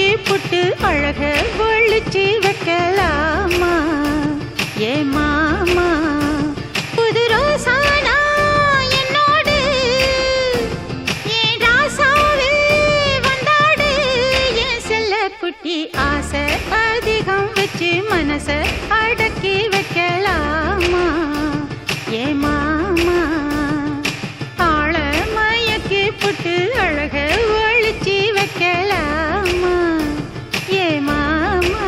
புட்டு அழக ஒழிச்சு வைக்கலாமா ஏ மாமா புது ரோசானா என்னோடு ஏன் ராசாவே வந்தாடு என் செல்ல குட்டி ஆசை அதிகம் வச்சு மனச அடக்கி வைக்கலாமா ஏ மாமா ஆள மயக்கி புட்டு அழக ஒழிச்சு வைக்கலாமா ஏ மாமா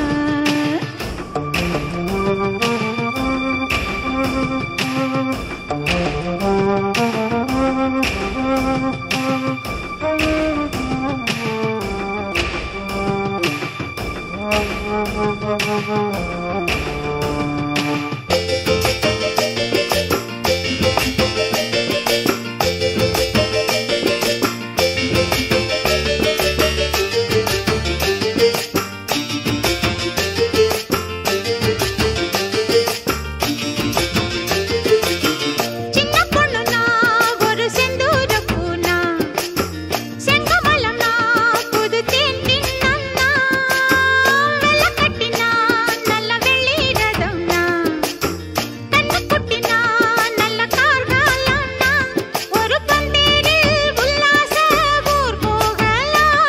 சின்ன பொண்ணுனா ஒரு செந்தூர பூனா செங்கமலம்னா புது தேன் கிண்ணம்னா வெள்ளை கட்டினா நல்ல வெள்ளி ரதம்னா கண்ணு குட்டினா நல்ல கார்காலம்னா ஒரு பந்தேரில் உல்லாச ஊர் போகலாம்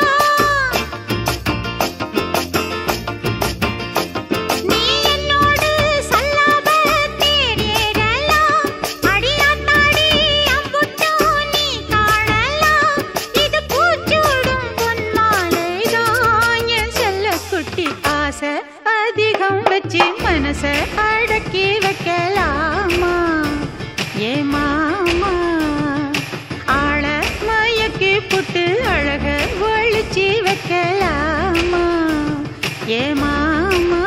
நீ என்னோடு சல்லாப தேரேறலாம் அடியாத்தாடி அம்புட்டும் நீ காணலாம் இது பூச்சூடும் பொன்மாலைதான் என் செல்லக்குட்டி ஆசை அதிகம் வச்சு மனச அடக்கி வைக்கலாமா ஏ மாமா ஆள மயக்கி புட்டு அழக ஒழிச்சு வைக்கலாமா ஏ மாமா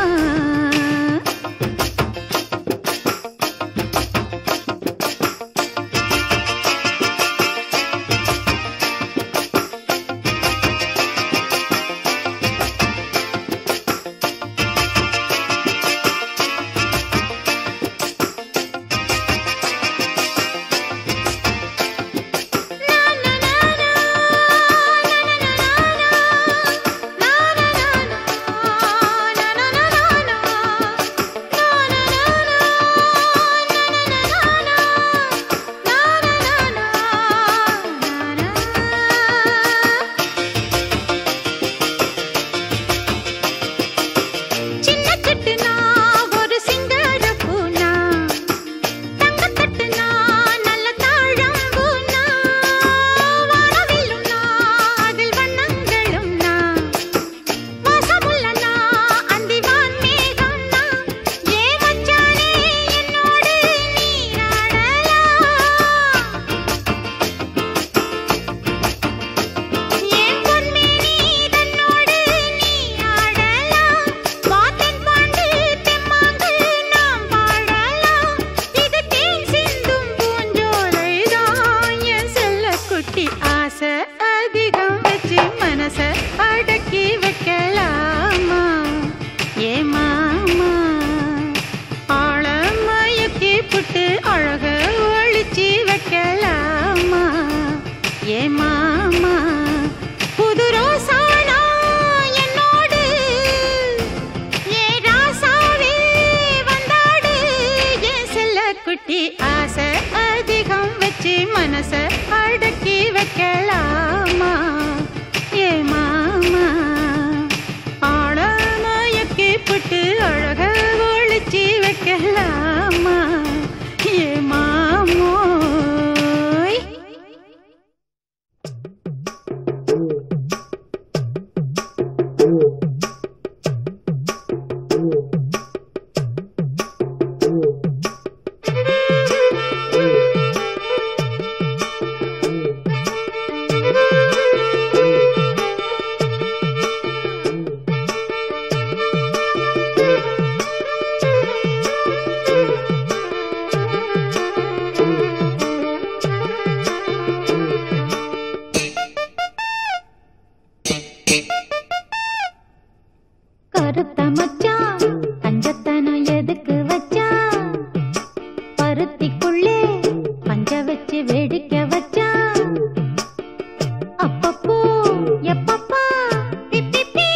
சின்ன சிட்டுனா ஒரு சிங்கார பூனா தங்கத்தட்டுனா நல்ல தாழம்பூனா வானவில்லுனா அதில் வண்ணங்களும்னா வாசமுள்ளனா அந்திவான் மேகம்னா ஏ மச்சானே என்னோடு நீ ஆடலாம் ஏன் பொன்மேனி தன்னோடு நீ ஆடலாம் வாத்தன் பாண்டு தெம்மாங்கு நாம் பாடலாம் இது தேன் சிந்தும் பூஞ்சோலைதான் என் செல்லக்குட்டி ஆசை அதிகம் வச்சு மனச அடக்கி வைக்கலாமா ஏ மாமா ஆழ மயக்கி புட்டு அழக ஒழிச்சு வைக்கலாமா ஏ மாமா புது ரோசானா என்னோடு ஏ ராசாவே வந்தாடு என் செல்ல குட்டி ஆசை அதிகம் வச்சு மனச அடக்கி வைக்கலாமா ஏ மாமா ஆழ மயக்கி புட்டு அழக ஒழிச்சு வைக்கலாமா ஏ மாமோய் கருத்த மச்சான் கஞ்சத்தனம் எதுக்கு வச்சான் பருத்திக்குள்ளே பஞ்ச வச்சு வேடிக்கை வச்சான் அப்பப்போ எப்பப்பா பிப்பிப்பி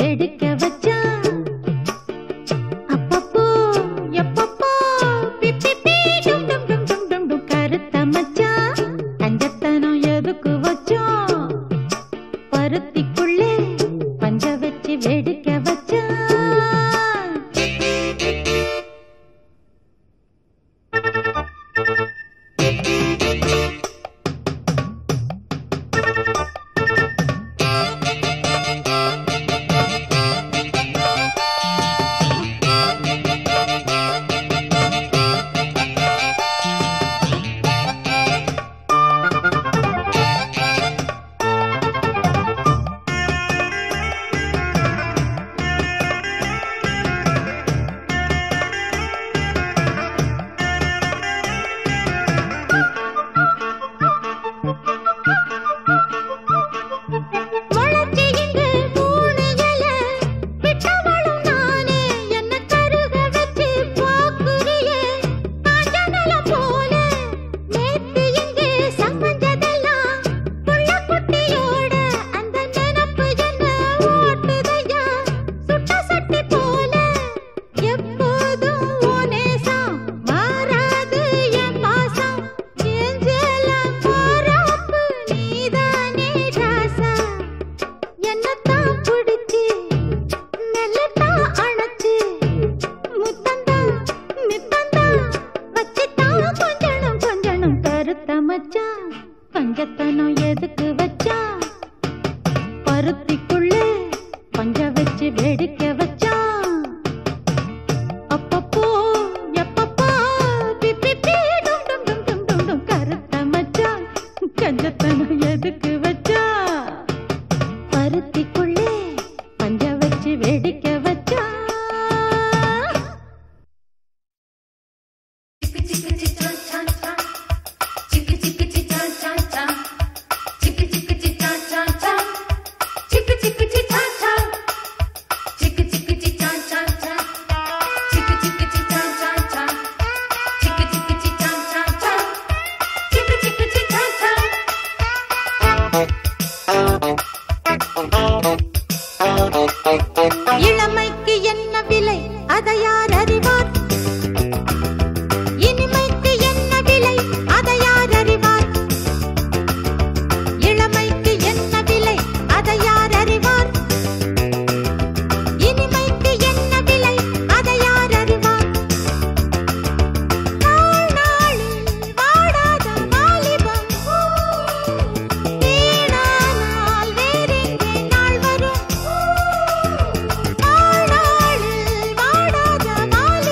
வெடிக்க வச்சான் அப்பப்போ எப்பப்போ பி, பி, பி, டும், டும், டும், டும், டும், டும். கருத்த மச்சான் அஞ்சத்தனம் எதுக்கு வச்சோம் பருத்திக்குள்ளே பஞ்ச வச்சு வெடிக்க வச்சான் முளைச்சி இங்கு மூணு இலை, விட்டவளும் நானே, என்ன கருக வச்சு பாக்குறியே, காஞ்ச நிலம் போல. நேத்து இங்கே சமைஞ்சதெல்லாம் புள்ள குட்டியோட, அந்த நினப்பு என்ன ஓட்டுதையா, சுட்ட சட்டி போல. எப்போதும் உன் நேசம், மாறாது என் பாசம். என் ஜெலம் போறாப்பு, நீதானே ராசா என்னத்தான் பிடிச்சு மெல்லத்தான் அணைச்சு முத்தந்தான் நித்தந்தான் வச்சுத்தான் கொஞ்சணும் கொஞ்சணும் கருத்த மச்சான் பஞ்சத்தனம் எதுக்கு வச்சான் பருத்திக்குள்ளே பஞ்ச வச்சு வெடிக்க வச்சான் அப்பப்போ எப்பப்போ பி, பி, பி, டும், டும், டும், டும், டும், டும். கருத்த மச்சான் கஞ்சத்தனம் எதுக்கு வச்சா பருத்திக்குள்ளே பஞ்ச வச்சு வெடிக்க வச்சா இளமைக்கு என்ன விலை அதை யார் அறிவார் இனிமைக்கு என்ன விலை அதை யார் அறிவார் இளமைக்கு என்ன விலை அதை யார் அறிவார் இனிமைக்கு என்ன விலை அதை யார் அறிவார் நாள் நாளில் வாடாத வாலிபம் வீணானால் வேறெங்கே நாள் வரும் நாள் நாளில் வாடாத வாலிபம்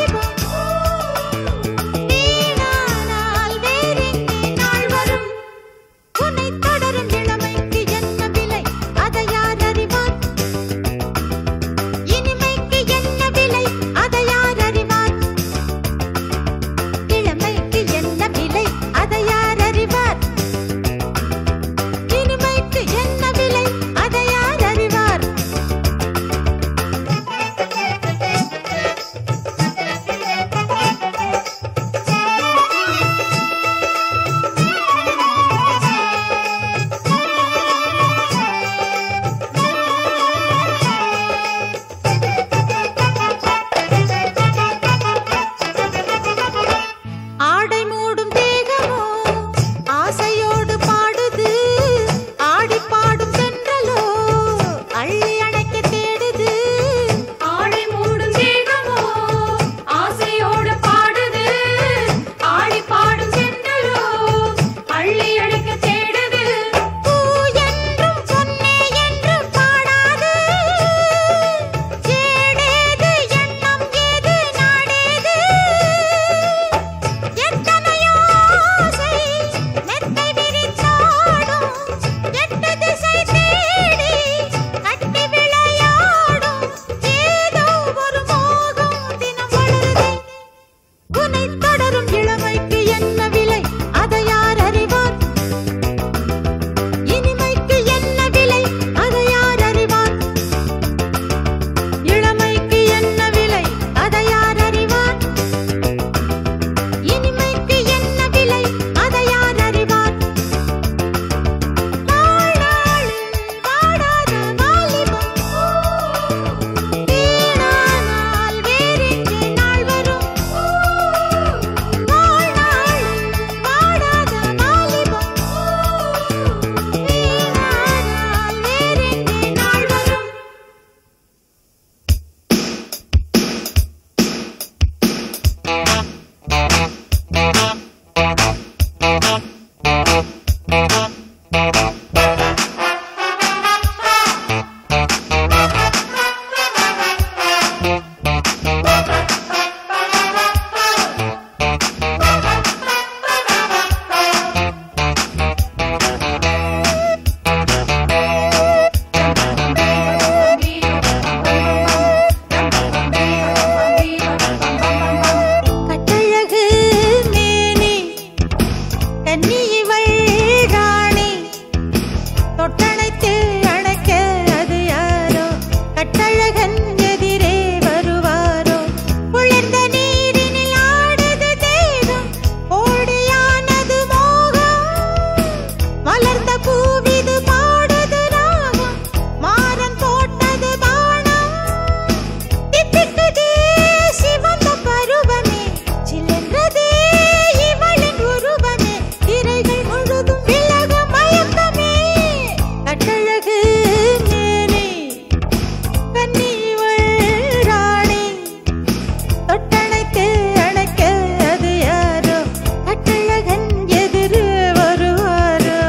கட்டழகன் எதிரே வருவாரோ குளிர்ந்த நீரினில் ஆடுது தேகம் ஓடியானது மோகம் வளர்ந்த பூவிது பாடுது ராகம் மாறன் போட்டது பானம் தித்திக்குதே சிவந்த பருவமே சில்லென்றதே இவளின் உருவமே திரைகள் முழுதும் விலகும் மயக்கமே கட்டழகு மேனே கன்னிவள் ராணி தொட்டணைத்து அணைக்க அது யாரோ கட்டழகன் எதிரே வருவாரோ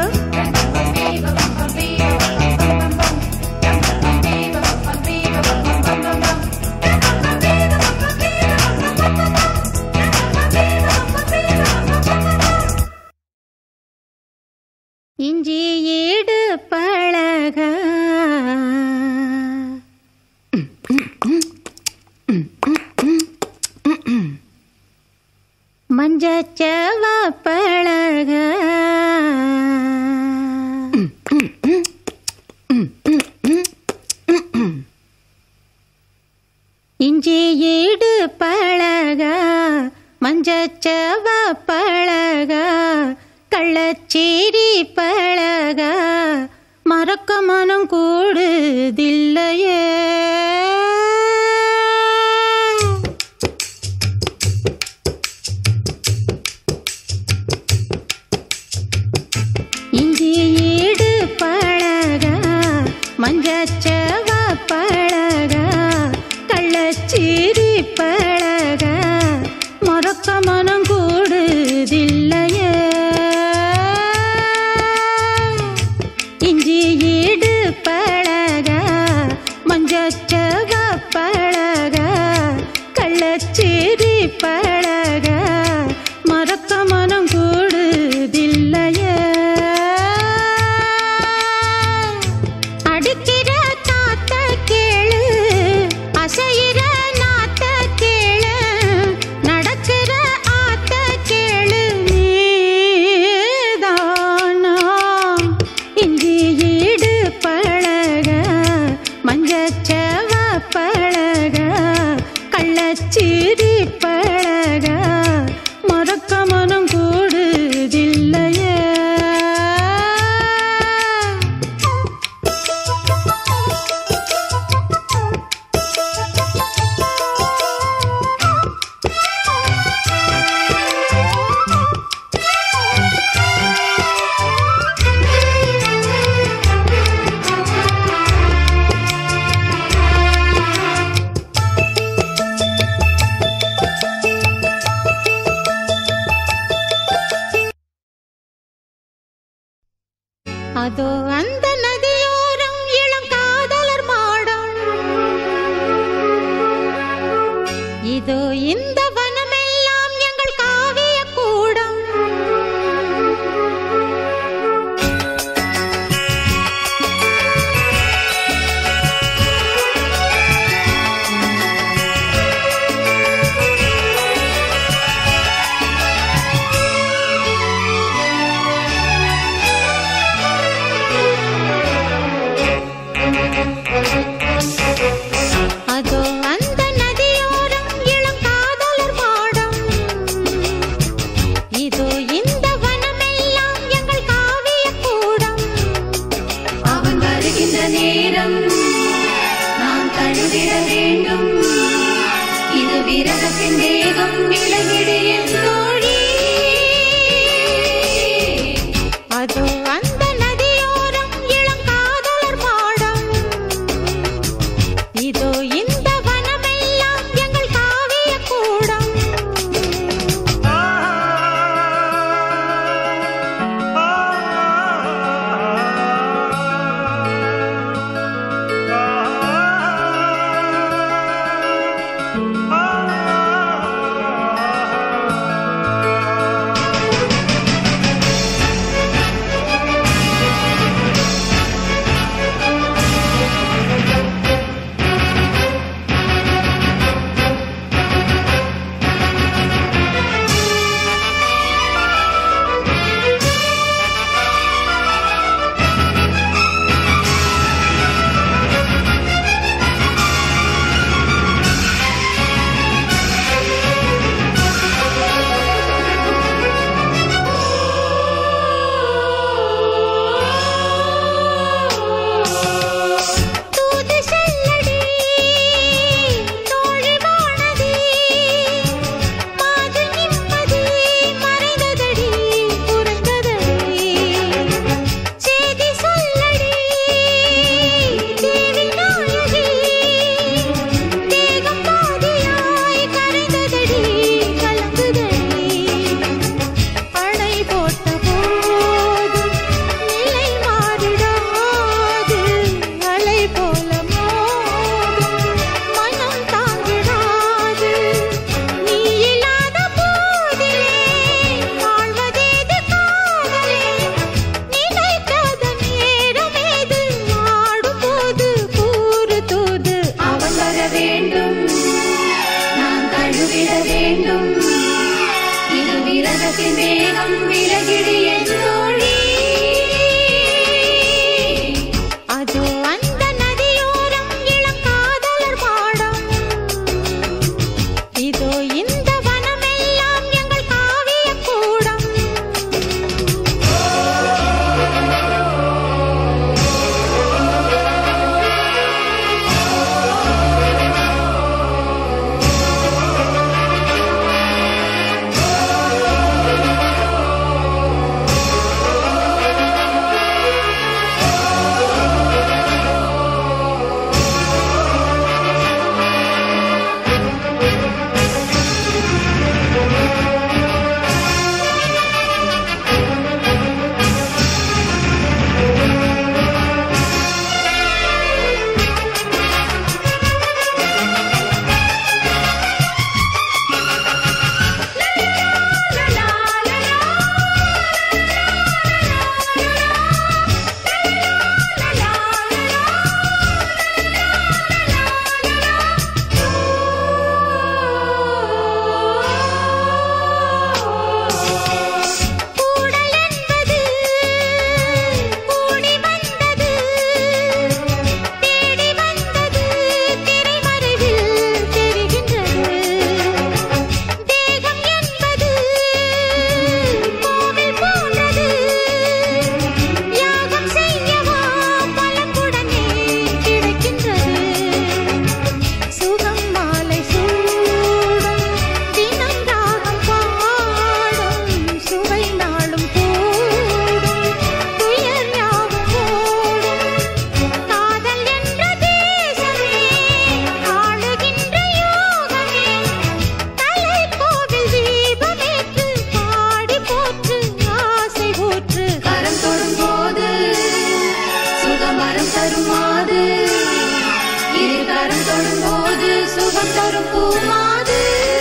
இஞ்சி ஈடு பழக மஞ்சச்சவ பழக இஞ்சி ஈடு பழக மஞ்சச்சவ பழக கள்ளச்சேரி பழக மறக்க மனம் கூடுதில்லையே இஞ்சி ஈடு பழக மஞ்சச்சவ பழக கள்ளச்சீரி பழக மறக்க மனம் கூடுதில்லையே இஞ்சி ஈடு பழக மஞ்சச்சவ பழக கள்ளச்சீரி பழக மறக்க மனம் கூடுதில்லையே அடிக்கிற காத்த கேளு அசையிற நாத்த கேளு நடக்கிற ஆத்த கேளு நீதானா இஞ்சி ஈடு பழக மஞ்சச்சவ பழக கள்ளச்சீரி பழக மறக்க மனம் கூடுதில்லையே அதோ அந்த நதியோரம் இளம் காதலர் மாடம் இதோ இந்த வனமெல்லாம் எங்கள் காவிய கூடம் அதோ அந்த நதியோரம் இளம் காதலர் மாடம் இதோ இந்த வனமெல்லாம் எங்கள் காவிய கூடம் அவன் வருகின்ற நேரம் நாம் தழுவிட வேண்டும் இது விரகத்தின் தேகம் விலகிடியின் தோழி அதோ அந்த நதியோரம் இளம் காதலர் மாடம் இதோ இந்த வனமெல்லாம் எங்கள் காவிய கூடம் ஆ வேண்டும் நான் தழுவிட வேண்டும் இது விரதத்தின் வேகம் விலகிடு என் தோழி அதோ அந்த நதியோரம் இளங்காதலர் மாடம் இதோ இந்த வனமெல்லாம் எங்கள் காவிய கூடம் கூடல் என்பது கூடி வந்தது தேடி வந்தது திரைமறைவில் தெரிகின்றது தேகம் என்பது கோவில் போன்றது யாகம் செய்யவா பலங்குடனே கிடைக்கின்றது சுகம் மாலை சூடும் தினம் ராகம் பாடும் சுவை நாளும் கூடும் துயர் யாவும் ஓடும் காதல் என்ற தேசமே ஆளுகின்ற யோகமே தலை கோவில் தீபமேற்று பாடி போற்று ஆசை ஊற்று கரம் தொடும் போது சுகமரம் தருமாது இரு கரம் தொடும் போது சுகம் தரும் பூமாது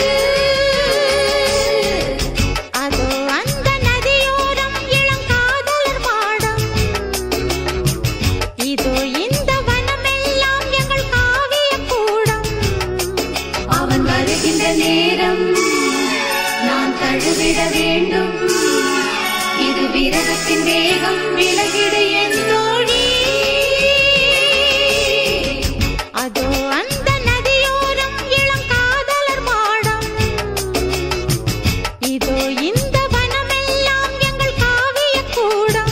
அதோ அந்த நதியோரம் இளங்காதலர் மாடம் இதோ இந்த வனமெல்லாம் எங்கள் காவிய கூடம் அவன் வருகின்ற நேரம் நான் தழுவிட வேண்டும் இது விரதத்தின் வேகம் விலகிடு என் தோழி அதோ அந்த நதியோரம் இளங்காதலர் மாடம் இதோ இந்த வனமெல்லாம் எங்கள் காவிய கூடம்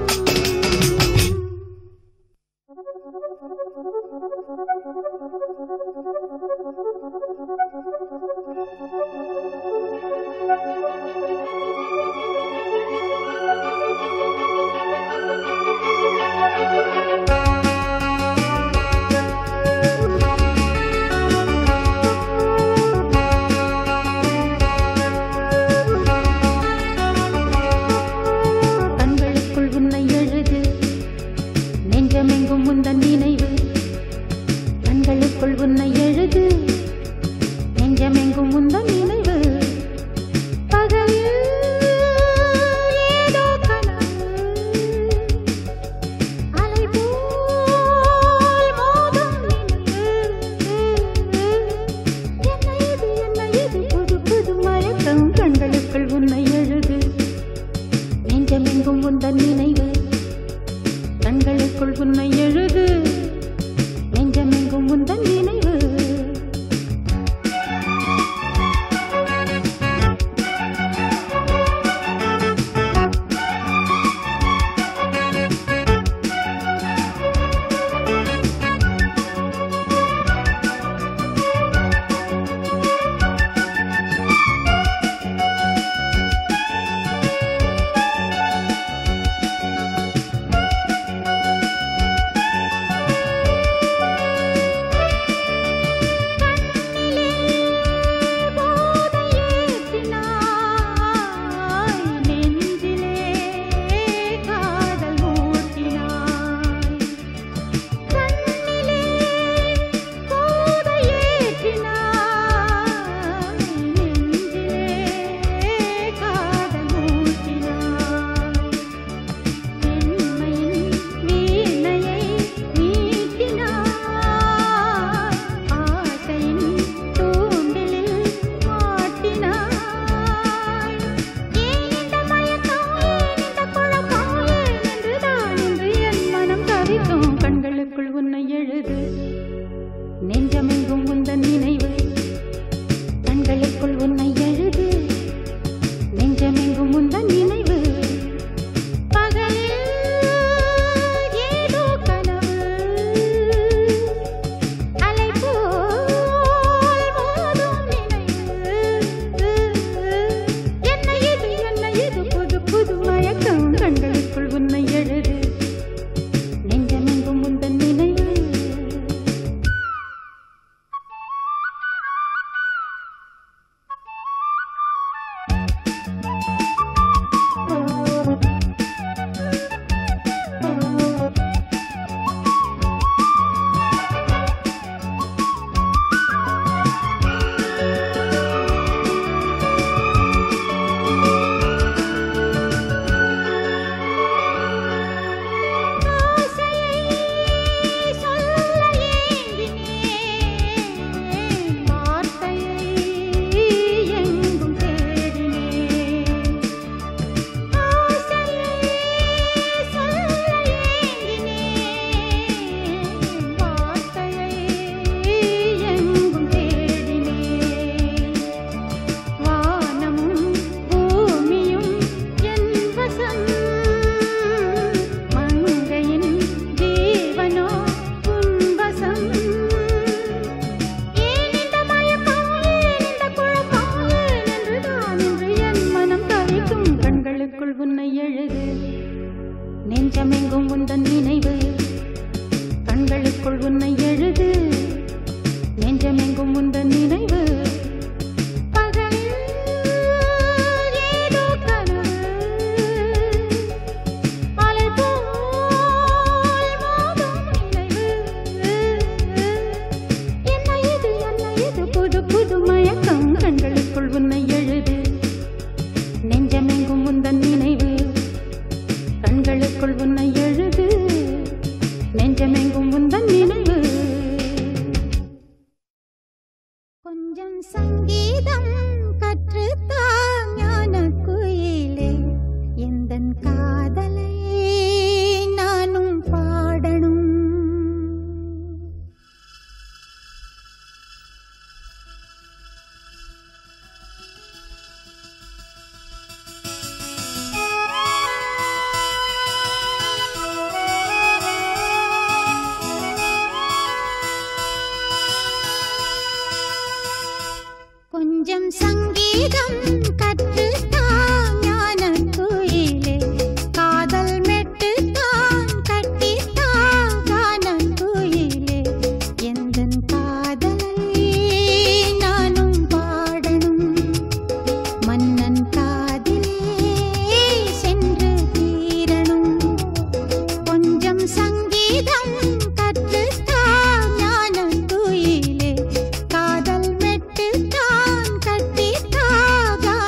கண்களுக்குள் உன்னை எழுது நெஞ்சமெங்கும் உந்தன் நினைவு கண்களுக்குள் உன்னை எழுது நெஞ்சமெங்கும் உந்தன் நினைவு பகலில் ஏதோ கனவு அலை போல் மோதும் நினைவு என்ன இது என்ன இது புது புது மயக்கம் கண்களுக்குள் உன்னை எழுது நெஞ்சமெங்கும் உந்தன் நினைவு கண்களுக்குள் உன்னை எழுது நெஞ்சமெங்கும் உந்தன் நினைவு நெஞ்சமெங்கும் முந்தன் நினைவு பகலில் ஏதோ கனவு அலை போல் மோதும் நினைவு என்ன இது என்ன இது புது புது மயக்கம் கண்களுக்குள் உன்னை எழுது நெஞ்சமெங்கும் முந்தன் நினைவு கண்களுக்குள் உன்னை எழுது நெஞ்சமெங்கும் உந்தன் நினைவு கொஞ்சம் சங்கீதம் கற்றுத்தான் ஞான குயிலே எந்தன் காதலை நானும் பாடணும் கொஞ்சம் சங்கீதம் கற்றுத்தான் ஞான குயிலே காதல் மெட்டுத்தான் கட்டித்தான் கான குயிலே எந்தன் காதலை நானும் பாடணும் மன்னன் காதிலே சென்று தீரணும் கொஞ்சம் சங்கீதம் கற்றுத்தான் ஞான குயிலே காதல் மெட்டுத்தான் கட்டித்தான்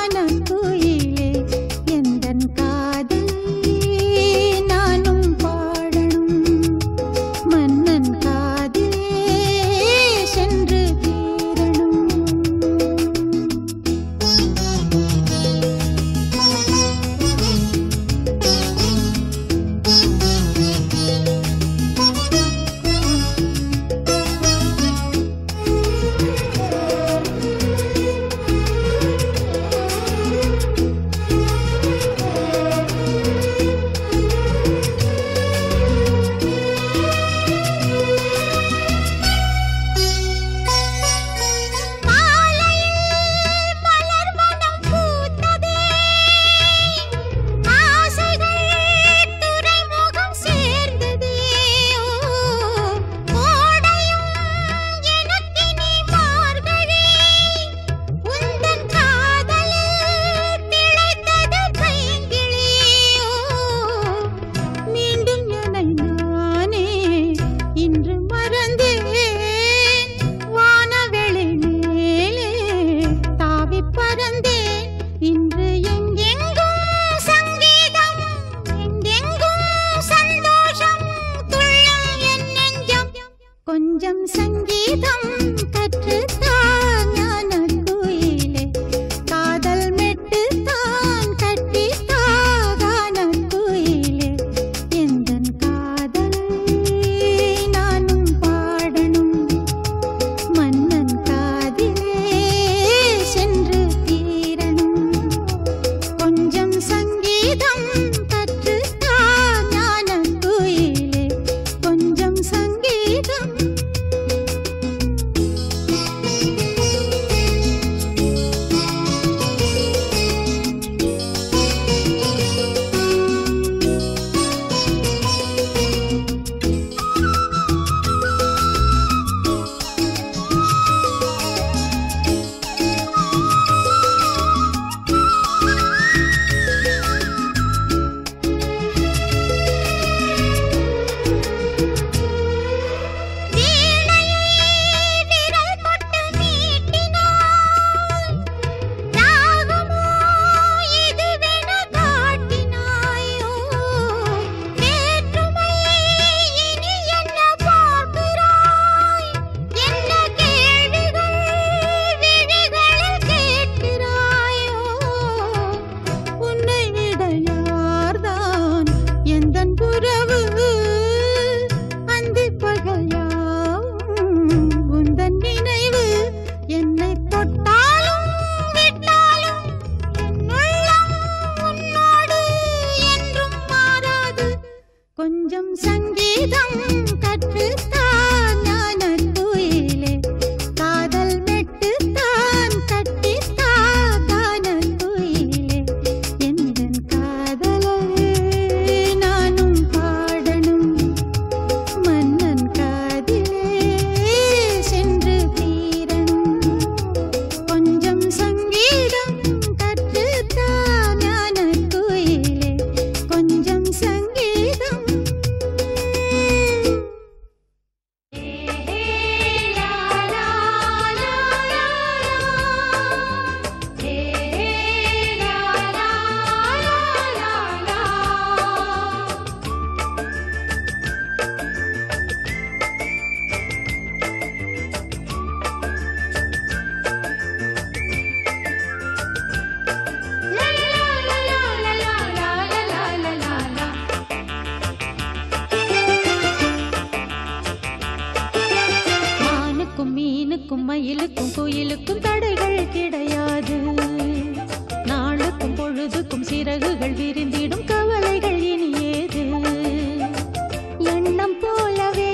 மீனுக்கும் மயிலுக்கும் குயிலுக்கும் தடைகள் கிடையாது நாளுக்கும் பொழுதுக்கும் சிறகுகள் விரிந்திடும் கவலைகள் இனி ஏது எண்ணம் போலவே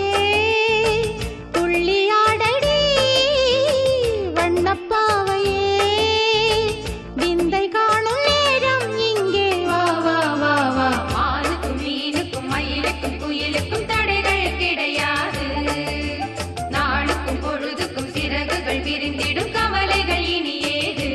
துள்ளியாடடி வண்ணப்பாவையே விந்தை காணும் நேரம் இங்கே வா வா வா வா ஆணுக்கும் மீனுக்கும் மயிலுக்கும் குயிலுக்கும் தடைகள் கிடையாது நாளுக்கும் பொழுதுக்கும் சிறகுகள் விரிந்திடும் கவலைகள் இனி ஏது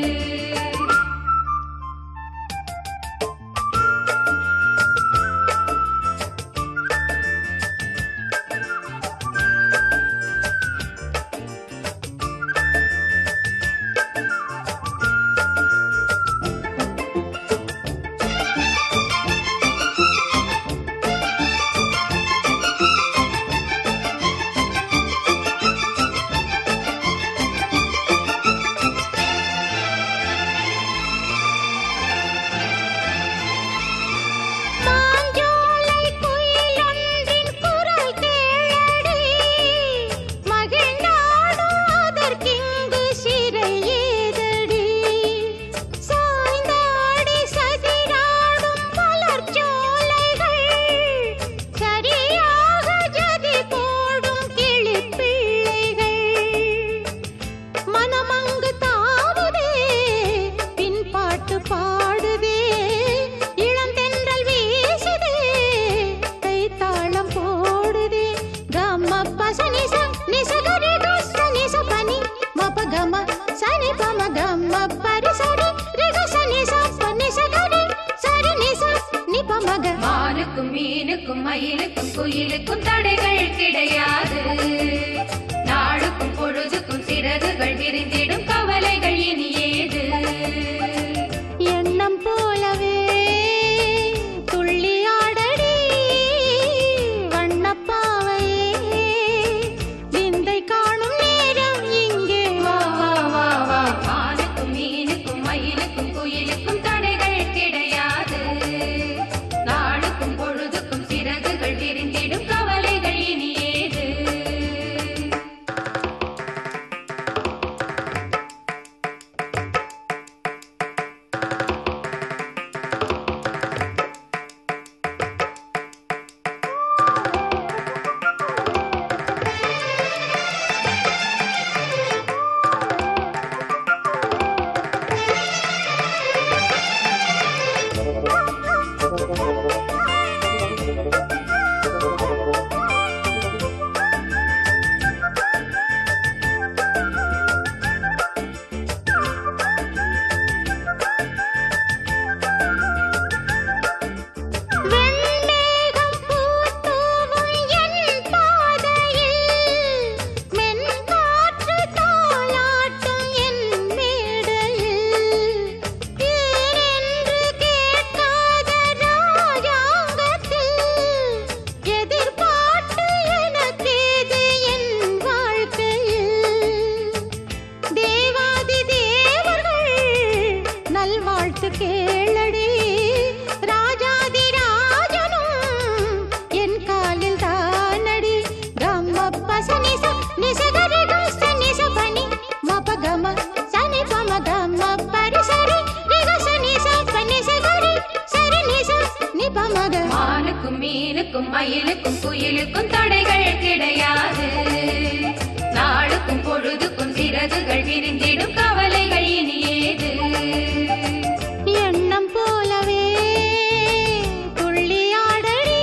மாஞ்சோலை குயிலொன்றின் குரல் கேளடி மகிழ்ந்தாடும் அதற்கிங்கு சிறை ஏதடி சாய்ந்தாடி சதிராடும் மலர்ச்சோலைகள் சரியாக ஜதி போடும் கிளிப்பிள்ளைகள் மனமங்கு தாவுதே பின்பாட்டு பாடுதே இளந்தென்றல் வீசுதே கைத்தாளம் போடுதே கம்ம பசனி நிசகரி கச நிச பனி மப கம சனி பம கம்ம பரிசரி ரிகச நிச பனி சகரி சரி நிச நி பமக மானுக்கும் மீனுக்கும் மயிலுக்கும் குயிலுக்கும் தடைகள் கிடையாது நாளுக்கும் பொழுதுக்கும் சிறகுகள் விரிந்திடும் கவலைகள் இனி ஏது எண்ணம் போலவே துள்ளியாடடி வண்ணப்பாவையே விந்தை காணும் நேரம் இங்கே வா வா வா வா மானுக்கும் மீனுக்கும் மயிலுக்கும் குயிலுக்கும் தடைகள் கிடையாது நாளுக்கும் பொழுதுக்கும் சிறகுகள் விரிந்திடும் கவலைகள் இனி ஏது வெண்மேகம் பூத்தூவும் என் பாதையில் மென்காற்று தாலாட்டும் என் மேடையில் ஏனென்று கேட்காத ராஜாங்கத்தில் எதிர்பார்த்து எனக்கேது என் வாழ்க்கையில் தேவாதி தேவர்கள் நல்வாழ்த்து கேளடி ராஜாதி ராஜனும் என் காலில் தானடி கம்ம பசனி நிசகரி கச நிச பனி மப கம சனி பம கம பரிசரி ரிகச நிச பனி சகரி சரி நிச நி பமக மானுக்கும் மீனுக்கும் மயிலுக்கும் குயிலுக்கும் தடைகள் கிடையாது நாளுக்கும் பொழுதுக்கும் சிறகுகள் விரிந்திடும் கவலைகள் இனி ஏது எண்ணம் போலவே துள்ளியாடடி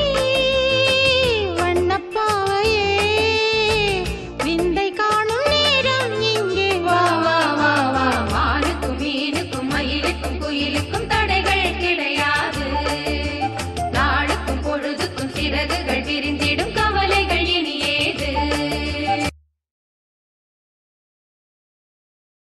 வண்ணப்பாவையே விந்தை காணும் நேரம் இங்கே வா வா வா வா மானுக்கும் மீனுக்கும் மயிலுக்கும் குயிலுக்கும் தடைகள் கிடையாது நாளுக்கும் பொழுதுக்கும் சிறகுகள் விரிந்திடும் கவலைகள் இனி ஏது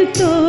தோ